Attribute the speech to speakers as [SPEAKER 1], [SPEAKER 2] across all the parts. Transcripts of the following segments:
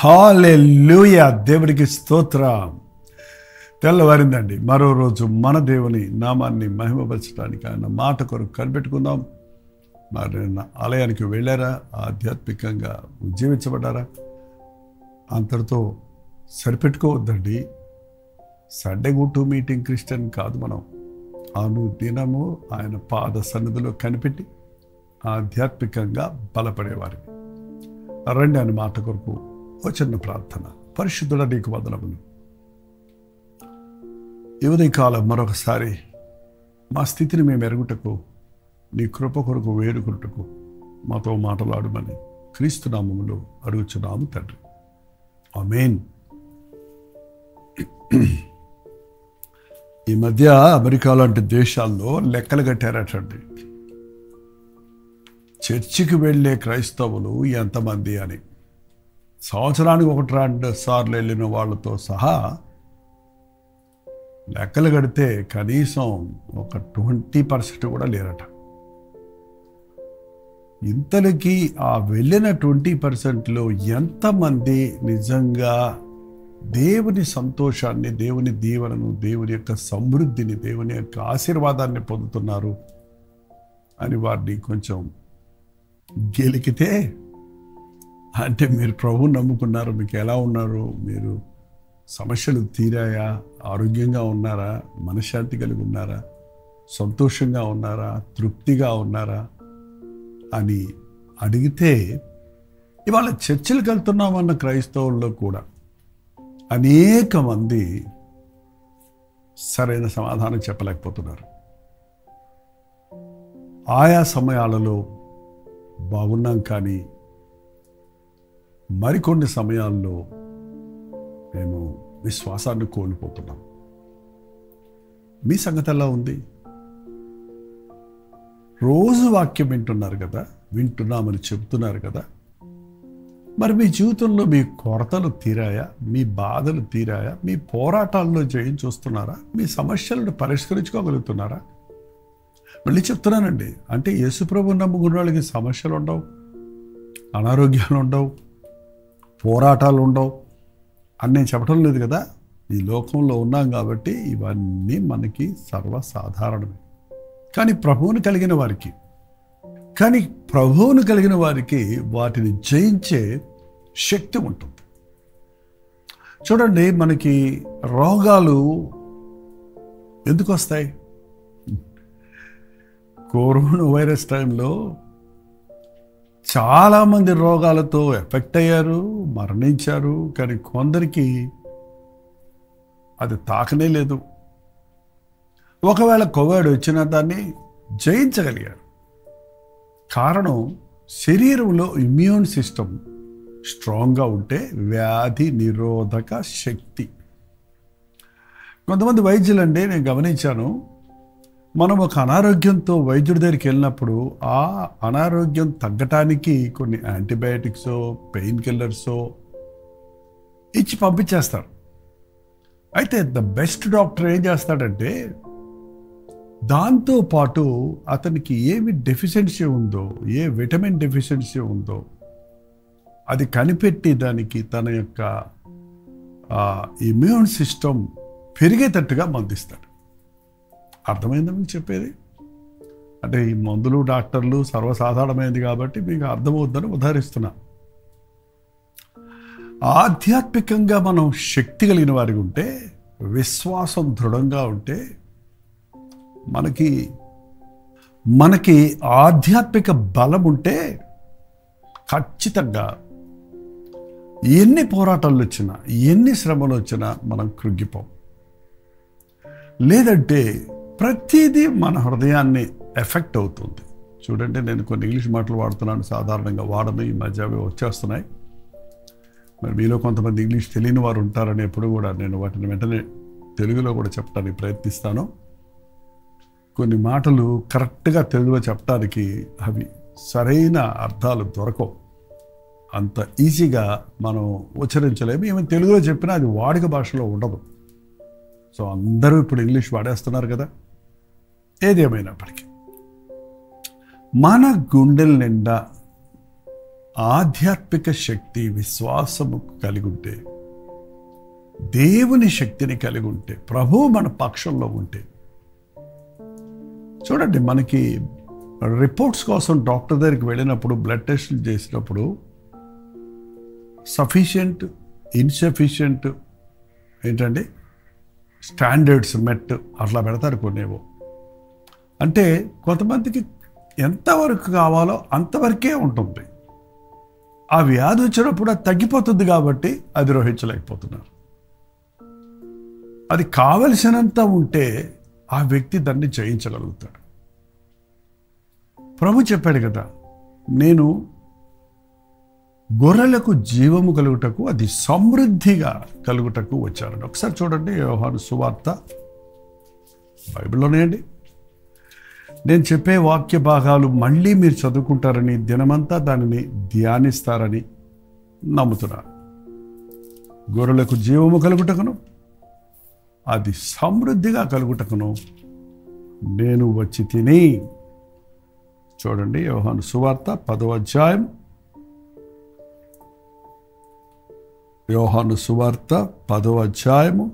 [SPEAKER 1] hallelujah దేవుడికి స్తోత్రం తెల్లవారిందండి మరో రోజు మన దేవుని నామాన్ని మహిమపరచడానికి ఆయన మాట కొరకు కనిపెట్టుకుందాం మరి నిన్న ఆలయానికి వెళ్ళారా ఆధ్యాత్మికంగా ఉజ్జీవించబడ్డారా అంతటితో సరిపెట్టుకోవద్దండి సండే గుట్టు మీటింగ్ క్రిస్టియన్ కాదు మనం అను దినము ఆయన పాద సన్నిధిలో కనిపెట్టి ఆధ్యాత్మికంగా బలపడేవారిని రండి అని మాట కొరకు ఓ చిన్న ప్రార్థన పరిశుద్ధుడ నీకు వదలములు యువతి కాలం మరొకసారి మా స్థితిని మేము ఎరుగుటకు నీ కృప కొరకు వేడుకుంటకు మాతో మాట్లాడమని క్రీస్తు నామములో అడుగుచున్నాము తండ్రి ఆమెన్ ఈ మధ్య అమెరికా లాంటి దేశాల్లో లెక్కలు కట్టారటండి చర్చికి వెళ్ళే క్రైస్తవులు ఎంతమంది అని సంవత్సరానికి ఒకటి రెండు సార్లు వెళ్ళిన వాళ్ళతో సహా లెక్కలు కడితే కనీసం ఒక ట్వంటీ పర్సెంట్ కూడా లేరట ఇంతలకి ఆ వెళ్ళిన ట్వంటీ పర్సెంట్లో ఎంతమంది నిజంగా దేవుని సంతోషాన్ని దేవుని దీవెనను దేవుని యొక్క సమృద్ధిని దేవుని యొక్క ఆశీర్వాదాన్ని పొందుతున్నారు అని వారిని కొంచెం గెలికితే అంటే మీరు ప్రభు నమ్ముకున్నారు మీకు ఎలా ఉన్నారు మీరు సమస్యలు తీరాయా ఆరోగ్యంగా ఉన్నారా మనశ్శాంతి కలిగి ఉన్నారా సంతోషంగా ఉన్నారా తృప్తిగా ఉన్నారా అని అడిగితే ఇవాళ చర్చిలకు వెళ్తున్నామన్న క్రైస్తవుల్లో కూడా అనేక మంది సరైన సమాధానం చెప్పలేకపోతున్నారు ఆయా సమయాలలో బాగున్నాం కానీ మరికొన్ని సమయాల్లో మేము విశ్వాసాన్ని కోల్పోతున్నాం మీ సంగతి ఎలా ఉంది రోజు వాక్యం వింటున్నారు కదా వింటున్నామని చెప్తున్నారు కదా మరి మీ జీవితంలో మీ కొరతలు తీరాయా మీ బాధలు తీరాయా మీ పోరాటాల్లో జయం చూస్తున్నారా మీ సమస్యలను పరిష్కరించుకోగలుగుతున్నారా మళ్ళీ చెప్తున్నానండి అంటే యేసుప్రభు నమ్ముకున్న వాళ్ళకి సమస్యలు ఉండవు అనారోగ్యాలు ఉండవు పోరాటాలు ఉండవు అని నేను చెప్పడం లేదు కదా ఈ లోకంలో ఉన్నాం కాబట్టి ఇవన్నీ మనకి సర్వసాధారణమే కానీ ప్రభువుని కలిగిన వారికి కానీ ప్రభువును కలిగిన వారికి వాటిని జయించే శక్తి ఉంటుంది చూడండి మనకి రోగాలు ఎందుకు వస్తాయి కరోనా వైరస్ టైంలో చాలామంది రోగాలతో ఎఫెక్ట్ అయ్యారు మరణించారు కానీ కొందరికి అది తాకనే లేదు ఒకవేళ కోవిడ్ వచ్చిన దాన్ని జయించగలిగారు కారణం శరీరంలో ఇమ్యూన్ సిస్టమ్ స్ట్రాంగ్గా ఉంటే వ్యాధి నిరోధక శక్తి కొంతమంది వైద్యులండి నేను గమనించాను మనం ఒక అనారోగ్యంతో వైద్యుడి దగ్గరికి వెళ్ళినప్పుడు ఆ అనారోగ్యం తగ్గటానికి కొన్ని యాంటీబయాటిక్సో పెయిన్ కిల్లర్సో ఇచ్చి పంపించేస్తారు అయితే ద బెస్ట్ డాక్టర్ ఏం చేస్తాడంటే దాంతో పాటు అతనికి ఏమి డెఫిషియన్సీ ఉందో ఏ విటమిన్ డెఫిషియన్సీ ఉందో అది కనిపెట్టి దానికి తన యొక్క ఇమ్యూన్ సిస్టమ్ పెరిగేటట్టుగా మందిస్తాడు అర్థమైందా మీకు చెప్పేది అంటే ఈ మందులు డాక్టర్లు సర్వసాధారణమైనది కాబట్టి మీకు అర్థమవుద్దని ఉదాహరిస్తున్నా ఆధ్యాత్మికంగా మనం శక్తి కలిగిన వారికి ఉంటే విశ్వాసం దృఢంగా ఉంటే మనకి మనకి ఆధ్యాత్మిక బలం ఉంటే ఖచ్చితంగా ఎన్ని పోరాటాలు వచ్చినా ఎన్ని శ్రమలు వచ్చినా మనం కృంగిపోం లేదంటే ప్రతిదీ మన హృదయాన్ని ఎఫెక్ట్ అవుతుంది చూడండి నేను కొన్ని ఇంగ్లీష్ మాటలు వాడుతున్నాను సాధారణంగా వాడను ఈ మధ్య అవి వచ్చేస్తున్నాయి మరి మీలో కొంతమంది ఇంగ్లీష్ తెలియని వారు ఉంటారని ఎప్పుడు కూడా నేను వాటిని వెంటనే తెలుగులో కూడా చెప్పడానికి ప్రయత్నిస్తాను కొన్ని మాటలు కరెక్ట్గా తెలుగులో చెప్పడానికి అవి సరైన అర్థాలు దొరకవు అంత ఈజీగా మనం ఉచ్చరించలేము ఏమైనా తెలుగులో చెప్పినా అది వాడుక భాషలో ఉండదు సో అందరూ ఇప్పుడు ఇంగ్లీష్ వాడేస్తున్నారు కదా ఏదేమైనప్పటికీ మన గుండెల నిండా ఆధ్యాత్మిక శక్తి విశ్వాసము కలిగి ఉంటే దేవుని శక్తిని కలిగి ఉంటే ప్రభువు మన పక్షంలో ఉంటే చూడండి మనకి రిపోర్ట్స్ కోసం డాక్టర్ దగ్గరికి వెళ్ళినప్పుడు బ్లడ్ టెస్టులు చేసినప్పుడు సఫిషియంట్ ఇన్సఫిషియంట్ ఏంటంటే స్టాండర్డ్స్ మెట్ అట్లా పెడతారు కొన్నేవో అంటే కొంతమందికి ఎంతవరకు కావాలో అంతవరకే ఉంటుంది ఆ వ్యాధి వచ్చినప్పుడు అది తగ్గిపోతుంది కాబట్టి అధిరోహించలేకపోతున్నారు అది కావలసినంత ఉంటే ఆ వ్యక్తి దాన్ని జయించగలుగుతాడు ప్రభు చెప్పాడు కదా నేను గొర్రెలకు జీవము కలుగుటకు అది సమృద్ధిగా కలుగుటకు వచ్చారని ఒకసారి చూడండి యోహాను సువార్త బైబిల్లోనే అండి నేను చెప్పే వాక్య భాగాలు మళ్ళీ మీరు చదువుకుంటారని దినమంతా దానిని ధ్యానిస్తారని నమ్ముతున్నాను గొర్రెలకు జీవము కలుగుటకును అది సమృద్ధిగా కలుగుటకును నేను వచ్చి తిని చూడండి యోహాను సువార్త పదవ అధ్యాయం యోహాను సువార్త పదవ అధ్యాయము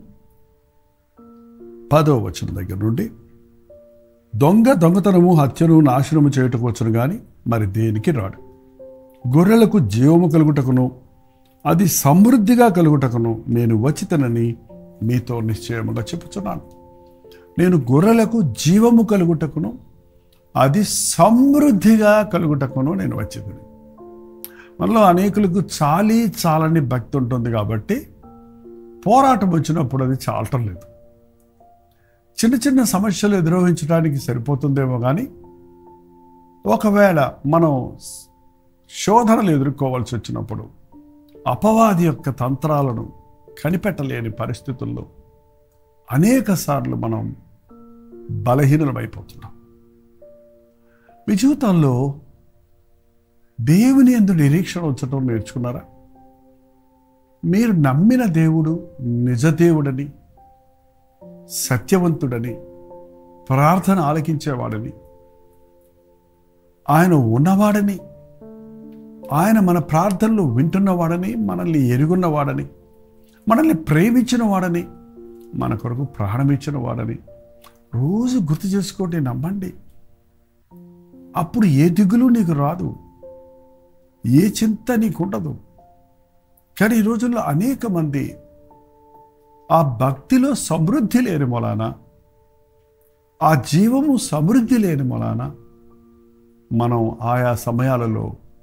[SPEAKER 1] పదవ వచనం దగ్గర నుండి దొంగ దొంగతనము హత్యను నాశనము చేయుటకు వచ్చును గాని మరి దేనికి రాడు గొర్రెలకు జీవము కలుగుటకును అది సమృద్ధిగా కలుగుటకును నేను వచ్చితనని మీతో నిశ్చయముగా చెప్పుచున్నాను నేను గొర్రెలకు జీవము కలుగుటకును అది సమృద్ధిగా కలుగుటకును నేను వచ్చిందని మనలో అనేకులకు చాలీ చాలని భక్తి ఉంటుంది కాబట్టి పోరాటం వచ్చినప్పుడు అది చాలటం లేదు చిన్న చిన్న సమస్యలు ఎదురోహించడానికి సరిపోతుందేమో కానీ ఒకవేళ మనం శోధనలు ఎదుర్కోవాల్సి వచ్చినప్పుడు అపవాది యొక్క తంత్రాలను కనిపెట్టలేని పరిస్థితుల్లో అనేక సార్లు మనం బలహీనమైపోతున్నాం మీ జీవితంలో దేవుని ఎందు నిరీక్షణ ఉంచడం నేర్చుకున్నారా మీరు నమ్మిన దేవుడు నిజ దేవుడని సత్యవంతుడని ప్రార్థన ఆలకించేవాడని ఆయన ఉన్నవాడని ఆయన మన ప్రార్థనలు వింటున్నవాడని మనల్ని ఎరుగున్నవాడని మనల్ని ప్రేమించిన వాడని మన కొరకు ప్రాణమిచ్చిన వాడని రోజు గుర్తు చేసుకోండి నమ్మండి అప్పుడు ఏ దిగులు నీకు రాదు ఏ చింత నీకుండదు కానీ ఈ రోజుల్లో అనేక మంది ఆ భక్తిలో సమృద్ధి లేని మొలాన ఆ జీవము సమృద్ధి లేని మొలాన మనం ఆయా సమయాలలో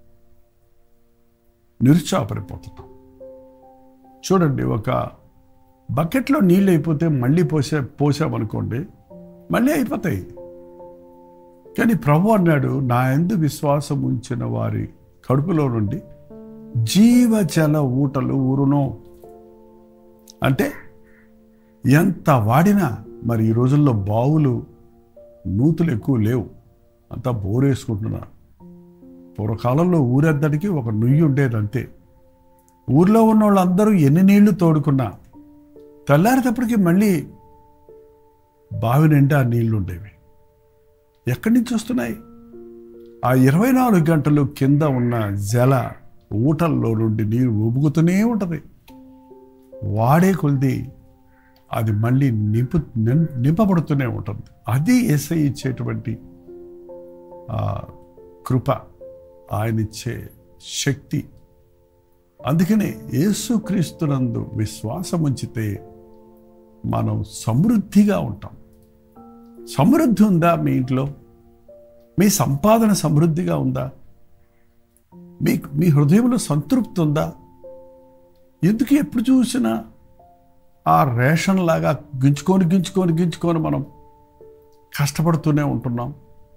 [SPEAKER 1] నిరుత్సాహపడిపోతున్నాం చూడండి ఒక బకెట్లో నీళ్ళు అయిపోతే మళ్ళీ పోసే పోసామనుకోండి మళ్ళీ అయిపోతాయి కానీ ప్రభు అన్నాడు నా ఎందు విశ్వాసం ఉంచిన వారి కడుపులో నుండి జీవజల ఊటలు ఊరును అంటే ఎంత వాడినా మరి ఈ రోజుల్లో బావులు నూతులు ఎక్కువ లేవు అంతా బోరేసుకుంటున్నారు పూర్వకాలంలో ఊరెద్దడికి ఒక నుయ్యి ఉండేది అంతే ఊర్లో ఉన్న వాళ్ళందరూ ఎన్ని నీళ్లు తోడుకున్నా తెల్లారేటప్పటికి మళ్ళీ బావి నిండా నీళ్లు ఉండేవి ఎక్కడి నుంచి వస్తున్నాయి ఆ ఇరవై నాలుగు గంటలు కింద ఉన్న జల ఊటల్లో నుండి నీరు ఉబుకుతూనే ఉంటుంది వాడే కొలిది అది మళ్ళీ నింపు నిం- నింపబడుతూనే ఉంటుంది అది ఎస్ఐ ఇచ్చేటువంటి ఆ, కృప ఆయన ఇచ్చే శక్తి అందుకనే యేసుక్రీస్తునందు విశ్వాసం ఉంచితే మనం సమృద్ధిగా ఉంటాం సమృద్ధి ఉందా మీ ఇంట్లో మీ సంపాదన సమృద్ధిగా ఉందా మీ మీ హృదయంలో సంతృప్తి ఉందా ఎందుకు ఎప్పుడు చూసినా ఆ రేషన్ లాగా గించుకొని గించుకొని గించుకొని మనం కష్టపడుతూనే ఉంటున్నాం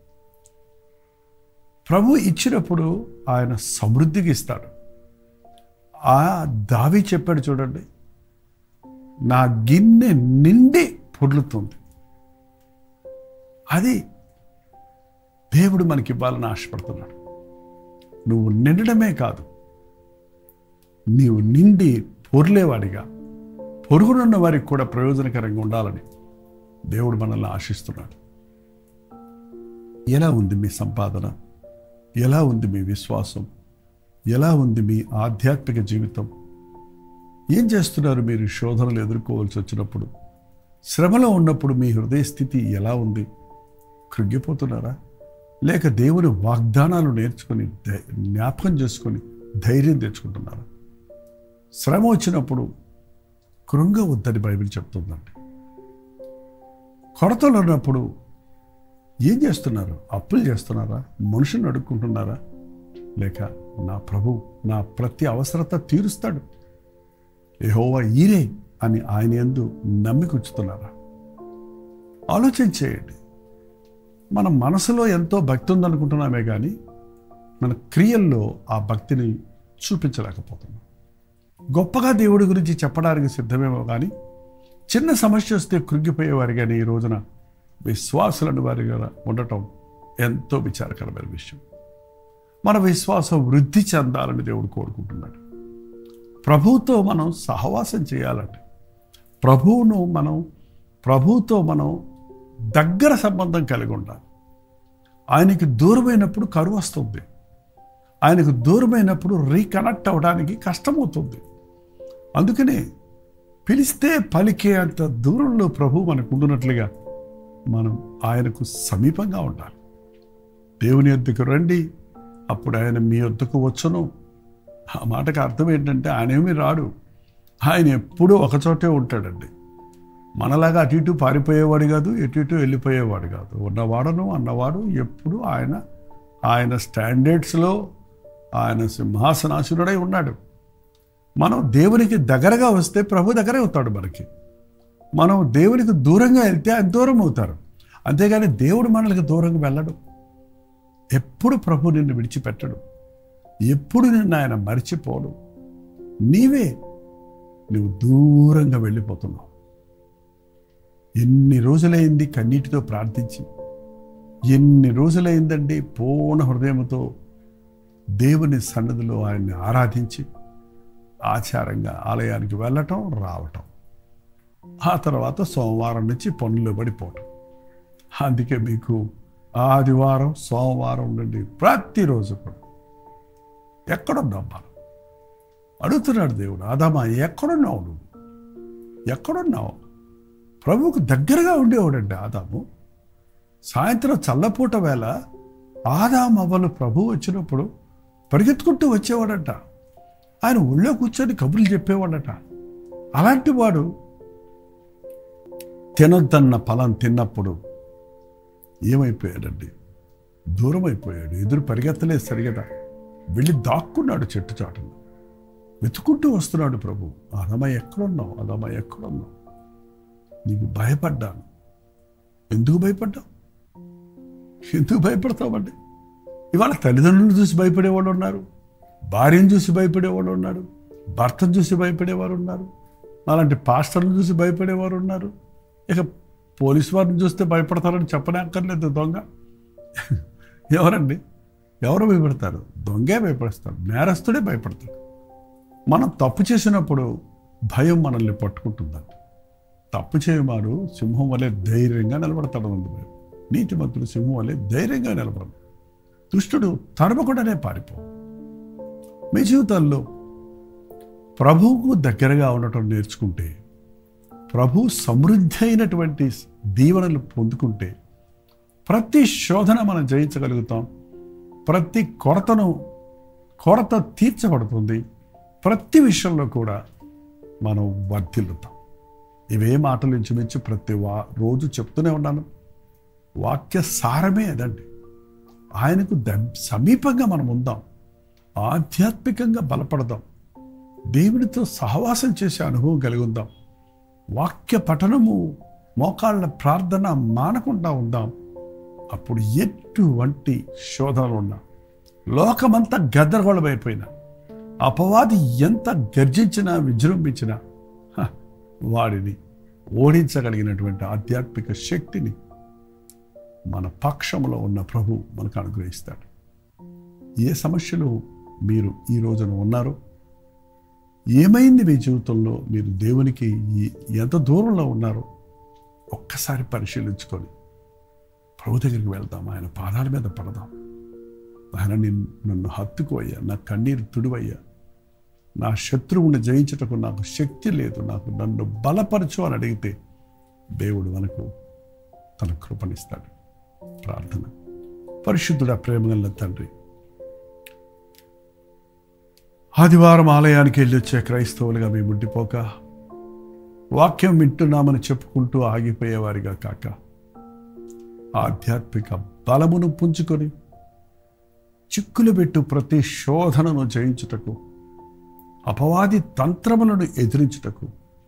[SPEAKER 1] ప్రభు ఇచ్చినప్పుడు ఆయన సమృద్ధికి ఇస్తాడు ఆ దావి చెప్పాడు చూడండి నా గిన్నె నిండి పొర్లుతుంది అది దేవుడు మనకి ఇవ్వాలని ఆశపడుతున్నాడు నువ్వు నిండడమే కాదు నీవు నిండి పొర్లేవాడిగా పొరుగునున్న వారికి కూడా ప్రయోజనకరంగా ఉండాలని దేవుడు మనల్ని ఆశిస్తున్నాడు ఎలా ఉంది మీ సంపాదన ఎలా ఉంది మీ విశ్వాసం ఎలా ఉంది మీ ఆధ్యాత్మిక జీవితం ఏం చేస్తున్నారు మీరు శోధనలు ఎదుర్కోవాల్సి వచ్చినప్పుడు శ్రమలో ఉన్నప్పుడు మీ హృదయ స్థితి ఎలా ఉంది కృంగిపోతున్నారా లేక దేవుని వాగ్దానాలు నేర్చుకొని ధై- జ్ఞాపకం చేసుకొని ధైర్యం తెచ్చుకుంటున్నారా శ్రమ వచ్చినప్పుడు కృంగవద్దని బైబిల్ చెప్తుందండి కొరతలు ఉన్నప్పుడు ఏం చేస్తున్నారు అప్పులు చేస్తున్నారా మనుషుని అడుక్కుంటున్నారా లేక నా ప్రభు నా ప్రతి అవసరత తీరుస్తాడు యెహోవా ఈరే అని ఆయన ఎందు నమ్మికుంచుతున్నారా ఆలోచన చేయండి మన మనసులో ఎంతో భక్తి ఉందనుకుంటున్నామే కానీ మన క్రియల్లో ఆ భక్తిని చూపించలేకపోతున్నాం గొప్పగా దేవుడి గురించి చెప్పడానికి సిద్ధమేమో కానీ చిన్న సమస్య వస్తే కృంగిపోయేవారు కానీ ఈ రోజున విశ్వాసులను వారిగా ఉండటం ఎంతో విచారకరమైన విషయం మన విశ్వాసం వృద్ధి చెందాలని దేవుడు కోరుకుంటున్నాడు ప్రభువుతో మనం సహవాసం చేయాలండి ప్రభువును మనం ప్రభువుతో మనం దగ్గర సంబంధం కలిగి ఉండాలి ఆయనకి దూరమైనప్పుడు కరువు వస్తుంది ఆయనకు దూరమైనప్పుడు రీకనెక్ట్ అవ్వడానికి కష్టమవుతుంది అందుకనే పిలిస్తే పలికే అంత దూరంలో ప్రభు మనకు ఉండునట్లుగా మనం ఆయనకు సమీపంగా ఉండాలి దేవుని యొద్దకు రండి అప్పుడు ఆయన మీ వద్దకు వచ్చును ఆ మాటకు అర్థం ఏంటంటే ఆయన ఏమీ రాడు ఆయన ఎప్పుడూ ఒకచోటే ఉంటాడండి మనలాగా అటు ఇటు పారిపోయేవాడు కాదు ఎటు ఇటు వెళ్ళిపోయేవాడు కాదు ఉన్నవాడను అన్నవాడు ఎప్పుడు ఆయన ఆయన స్టాండర్డ్స్లో ఆయన సింహాసనాశునుడై ఉన్నాడు మనం దేవునికి దగ్గరగా వస్తే ప్రభు దగ్గరే అవుతాడు మనకి మనం దేవునికి దూరంగా వెళ్తే ఆయన దూరం అవుతారు అంతేగాని దేవుడు మనకి దూరంగా వెళ్ళడు ఎప్పుడు ప్రభు నిన్ను విడిచిపెట్టడు ఎప్పుడు నిన్ను ఆయన మర్చిపోడు నీవే నువ్వు దూరంగా వెళ్ళిపోతున్నావు ఎన్ని రోజులైంది కన్నీటితో ప్రార్థించి ఎన్ని రోజులైందండి పూర్ణ హృదయంతో దేవుని సన్నదిలో ఆయన్ని ఆరాధించి ఆచారంగా ఆలయానికి వెళ్ళటం రావటం ఆ తర్వాత సోమవారం నుంచి పనులు పడిపోవటం అందుకే మీకు ఆదివారం సోమవారం నుండి ప్రతిరోజు కూడా ఎక్కడున్నావు మనం అడుగుతున్నాడు దేవుడు ఆదామా ఎక్కడున్నావు నువ్వు ఎక్కడున్నావు ప్రభువుకు దగ్గరగా ఉండేవాడండి ఆదాము సాయంత్రం చల్లపూట వేళ ఆదాము అవ్వలు ప్రభు వచ్చినప్పుడు పరిగెత్తుకుంటూ వచ్చేవాడట ఆయన ఒళ్ళో కూర్చొని కబుర్లు చెప్పేవాడట అలాంటి వాడు తినొద్దన్న ఫలం తిన్నప్పుడు ఏమైపోయాడండి దూరం అయిపోయాడు ఎదురు పరిగెత్తలేదు సరిగదా వెళ్ళి దాక్కున్నాడు చెట్టు చాటున వెతుకుంటూ వస్తున్నాడు ప్రభు అదమ్మ ఎక్కడున్నావు అదమ్మ ఎక్కడున్నావు నీకు భయపడ్డాను ఎందుకు భయపడ్డావు ఎందుకు భయపడతామండి ఇవాళ తల్లిదండ్రులను చూసి భయపడేవాళ్ళు ఉన్నారు భార్యను చూసి భయపడేవాళ్ళు ఉన్నారు భర్తను చూసి భయపడేవారు ఉన్నారు అలాంటి పాస్టర్లను చూసి భయపడేవారు ఉన్నారు ఇక పోలీస్ వారిని చూస్తే భయపడతారని చెప్పనే అక్కర్లేదు దొంగ ఎవరండి ఎవరు భయపడతారు దొంగే భయపడతాడు నేరస్తుడే భయపడతాడు మనం తప్పు చేసినప్పుడు భయం మనల్ని పట్టుకుంటుందండి తప్పు చేయమారు సింహం వలె ధైర్యంగా నిలబడతాడు ఉంది భయం నీతిమంతుడు సింహం వలె ధైర్యంగా నిలబడు దుష్టుడు తడమకుండానే పారిపో మీ జీవితాల్లో ప్రభువుకు దగ్గరగా ఉండటం నేర్చుకుంటే ప్రభు సమృద్ధి అయినటువంటి దీవెనలు పొందుకుంటే ప్రతి శోధన మనం జయించగలుగుతాం ప్రతి కొరతను కొరత తీర్చబడుతుంది ప్రతి విషయంలో కూడా మనం వర్ధిల్లుతాం ఇవే మాటలు ఇంచుమించు ప్రతి వా రోజు చెప్తూనే ఉన్నాను వాక్య సారమే అదండి ఆయనకు ద సమీపంగా మనం ఉందాం ఆధ్యాత్మికంగా బలపడదాం దేవునితో సహవాసం చేసే అనుభవం కలిగి ఉందాం వాక్య పఠనము మోకాళ్ళ ప్రార్థన మానకుండా ఉందాం అప్పుడు ఎటువంటి శోధనలు ఉన్నా లోకమంతా గద్దరగోళమైపోయినా అపవాది ఎంత గర్జించినా విజృంభించినా హ, వాడిని ఓడించగలిగినటువంటి ఆధ్యాత్మిక శక్తిని మన పక్షంలో ఉన్న ప్రభు మనకు అనుగ్రహిస్తాడు ఏ సమస్యలు మీరు ఈ రోజున ఉన్నారో ఏమైంది మీ జీవితంలో మీరు దేవునికి ఈ- ఎంత దూరంలో ఉన్నారో ఒక్కసారి పరిశీలించుకొని ప్రభు దగ్గరికి వెళ్దాం ఆయన పాదాల మీద పడదాం ఆయన నిన్ను నన్ను హత్తుకోయ్యా నా కన్నీరు తుడివయ్యా నా శత్రువుని జయించుటకు నాకు శక్తి లేదు నాకు నన్ను బలపరచు అని అడిగితే దేవుడు మనకు తన కృపనిస్తాడు ప్రార్థన పరిశుద్ధుడ ప్రేమగల తండ్రి ఆదివారం ఆలయానికి వెళ్ళి వచ్చే క్రైస్తవులుగా మేము ఉండిపోక వాక్యం వింటున్నామని చెప్పుకుంటూ ఆగిపోయేవారిగా కాక ఆధ్యాత్మిక బలమును పుంజుకొని చిక్కులు పెట్టు ప్రతి శోధనను జయించుటకు అపవాది తంత్రములను ఎదిరించుటకు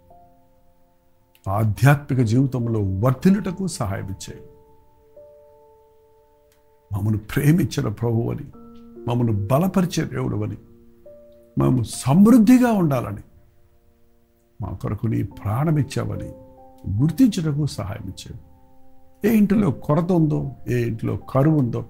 [SPEAKER 1] ఆధ్యాత్మిక జీవితంలో వర్ధిల్లుటకు సహాయం ఇచ్చాయి మమ్మను ప్రేమించిన ప్రభు అని మమ్మను బలపరిచే దేవుడు అని మేము సమృద్ధిగా ఉండాలని మా కొరకు నీ ప్రాణం ఇచ్చావని గుర్తించుటకు సహాయం ఇచ్చావు ఏ ఇంటిలో కొరత ఉందో ఏ ఇంటిలో కరువు ఉందో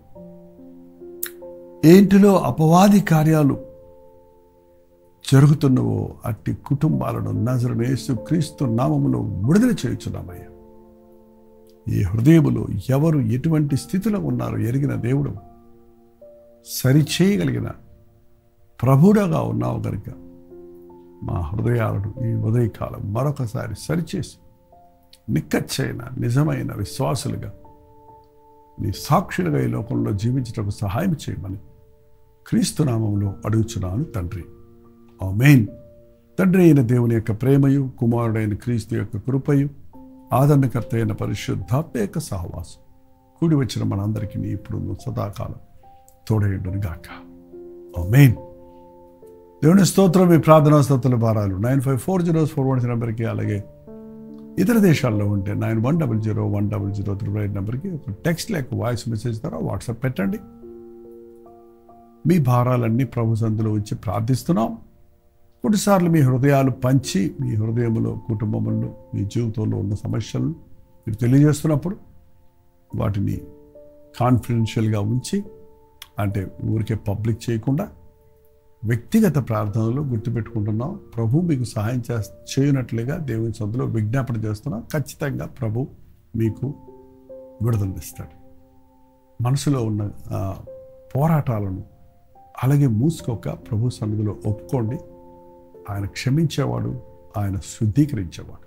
[SPEAKER 1] ఏ ఇంటిలో అపవాది కార్యాలు జరుగుతున్నవో అట్టి కుటుంబాలను నజరనేసు క్రీస్తు నామములో విడుదల చేయుచున్నామయ్యా ఈ హృదయములో ఎవరు ఎటువంటి స్థితిలో ఉన్నారో ఎరిగిన దేవుడు సరిచేయగలిగిన ప్రభుడగా ఉన్నావు కనుక మా హృదయాలను ఈ ఉదయకాలం మరొకసారి సరిచేసి నిక్కచ్చైన నిజమైన విశ్వాసులుగా నీ సాక్షులుగా ఈ లోకంలో జీవించటకు సహాయం చేయమని క్రీస్తునామంలో అడుగుచున్నాను తండ్రి ఆమెన్ తండ్రి అయిన దేవుని యొక్క ప్రేమయు కుమారుడైన క్రీస్తు యొక్క కృపయు ఆదరణకర్త అయిన పరిశుద్ధాత్మ యొక్క సహవాసం కూడి వచ్చిన మనందరికీ ఇప్పుడు సదాకాలం తోడేయుడును గాక ఆమెన్ దేవుని స్తోత్రం మీ ప్రార్థనా స్తోత్రాల భారాలు nine five four zero four one నెంబర్కి అలాగే ఇతర దేశాల్లో ఉంటే nine one double zero one double zero triple eight నెంబర్కి ఒక టెక్స్ట్ లేక వాయిస్ మెసేజ్ ద్వారా వాట్సాప్ పెట్టండి మీ భారాలన్నీ ప్రభు సందులో ఉంచి ప్రార్థిస్తున్నాం కొన్నిసార్లు మీ హృదయాలు పంచి మీ హృదయంలో కుటుంబంలో మీ జీవితంలో ఉన్న సమస్యలను మీరు తెలియజేస్తున్నప్పుడు వాటిని కాన్ఫిడెన్షియల్గా ఉంచి అంటే ఊరికే పబ్లిక్ చేయకుండా వ్యక్తిగత ప్రార్థనలు గుర్తుపెట్టుకుంటున్నాం ప్రభు మీకు సహాయం చే చేయనట్లుగా దేవుని సందులో విజ్ఞాపన చేస్తున్నాం ఖచ్చితంగా ప్రభు మీకు విడుదలనిస్తాడు మనసులో ఉన్న ఆ, పోరాటాలను అలాగే మూసుకోక ప్రభు సన్నిధిలో ఒప్పుకోండి ఆయన క్షమించేవాడు ఆయన శుద్ధీకరించేవాడు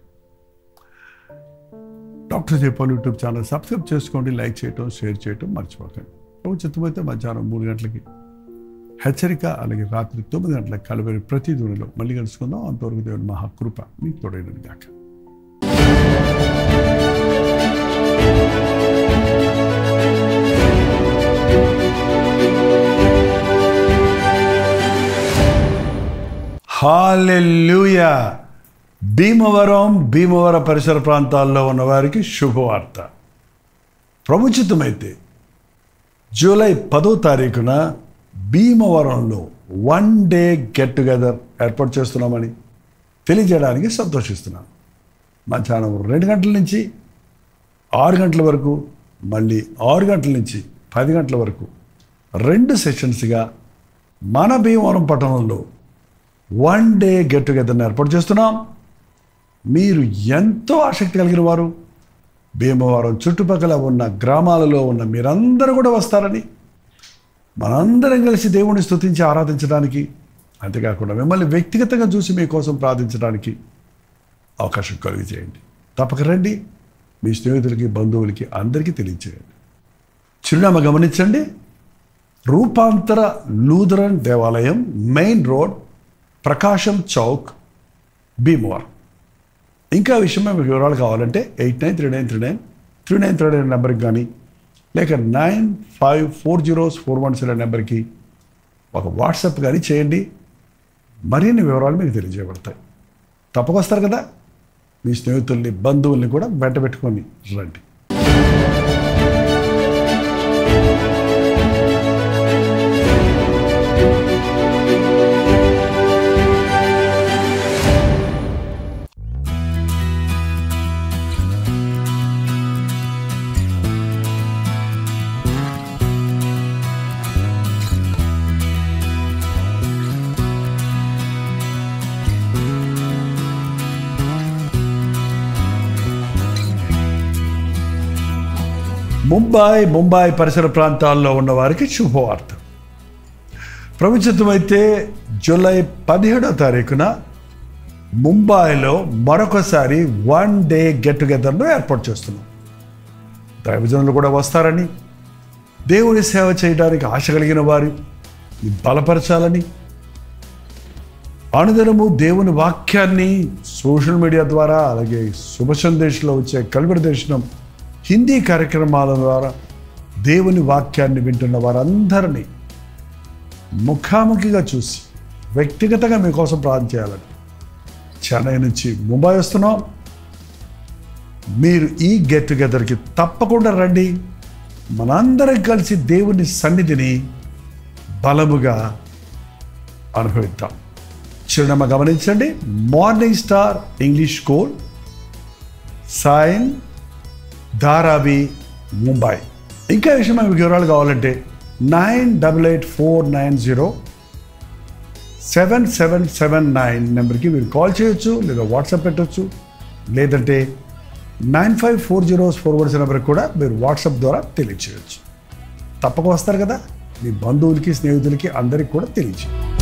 [SPEAKER 1] doctor Jayapal YouTube channel subscribe చేసుకోండి లైక్ చేయటం షేర్ చేయటం మర్చిపోకండి ప్రభు చిత్తమైతే మధ్యాహ్నం మూడు గంటలకి హెచ్చరిక అలాగే రాత్రి తొమ్మిది గంటలకు కలవరి ప్రతి దూరంలో మళ్ళీ కలుసుకుందాం అంతవరకు దేవుని మహాకృప మీకు తోడైనది గాక హాలెల్లుయా భీమవరం భీమవరం పరిసర ప్రాంతాల్లో ఉన్న వారికి శుభవార్త ప్రభుచితమైతే జూలై పదో తారీఖున భీమవరంలో వన్ డే గెట్ టుగెదర్ ఏర్పాటు చేస్తున్నామని తెలియజేయడానికి సంతోషిస్తున్నాను మధ్యాహ్నం రెండు గంటల నుంచి ఆరు గంటల వరకు మళ్ళీ ఆరు గంటల నుంచి పది గంటల వరకు రెండు సెషన్స్గా మన భీమవరం పట్టణంలో వన్ డే గెట్ టుగెదర్ని ఏర్పాటు చేస్తున్నాం మీరు ఎంతో ఆసక్తి కలిగిన వారు భీమవరం చుట్టుపక్కల ఉన్న గ్రామాలలో ఉన్న మీరందరూ కూడా వస్తారని మనందరం కలిసి దేవుణ్ణి స్తుతించి ఆరాధించడానికి అంతేకాకుండా మిమ్మల్ని వ్యక్తిగతంగా చూసి మీకోసం ప్రార్థించడానికి అవకాశం కలిగి చేయండి తప్పక రండి మీ స్నేహితులకి బంధువులకి అందరికీ తెలియచేయండి చిరునామా గమనించండి రూపాంతర లూథరన్ దేవాలయం మెయిన్ రోడ్ ప్రకాశం చౌక్ భీమవరం ఇంకా విషయం మీకు వివరాలు కావాలంటే eight nine three nine three nine three nine three nine నెంబర్కి కానీ లేక nine five four zeros four one seven నెంబర్కి ఒక వాట్సాప్ కానీ చేయండి మరిన్ని వివరాలు మీకు తెలియజేయబడతాయి తప్పకొస్తారు కదా మీ స్నేహితుల్ని బంధువుల్ని కూడా వెంట పెట్టుకొని రండి ముంబై ముంబై పరిసర ప్రాంతాల్లో ఉన్న వారికి శుభవార్త ప్రపంచం అయితే జూలై పదిహేడో తారీఖున ముంబాయిలో మరొకసారి వన్ డే గెట్ టుగెదర్ను ఏర్పాటు చేస్తున్నాం దైవజనులు కూడా వస్తారని దేవుని సేవ చేయడానికి ఆశ కలిగిన వారు బలపరచాలని అనుదినము దేవుని వాక్యాన్ని సోషల్ మీడియా ద్వారా అలాగే శుభ సందేశంలో వచ్చే కల్వరి దర్శనం హిందీ కార్యక్రమాల ద్వారా దేవుని వాక్యాన్ని వింటున్న వారందరినీ ముఖాముఖిగా చూసి వ్యక్తిగతంగా మీకోసం ప్రార్థన చేయాలని చెన్నై నుంచి ముంబై వస్తున్నాం మీరు ఈ గెట్ టుగెదర్కి తప్పకుండా రండి మనందరం కలిసి దేవుని సన్నిధిని బలముగా అనుభవిద్దాం చిరునామా గమనించండి morning star English school Sion Dharavi Mumbai ఇంకా విషయం మీకు వివరాలు కావాలంటే nine double eight four nine zero seven seven seven nine నెంబర్కి మీరు కాల్ చేయొచ్చు లేదా వాట్సాప్ పెట్టొచ్చు లేదంటే nine five four zeros forwards నెంబర్కి కూడా మీరు వాట్సాప్ ద్వారా తెలియచేయచ్చు తప్పక వస్తారు కదా మీ బంధువులకి స్నేహితులకి అందరికి కూడా తెలియచేయండి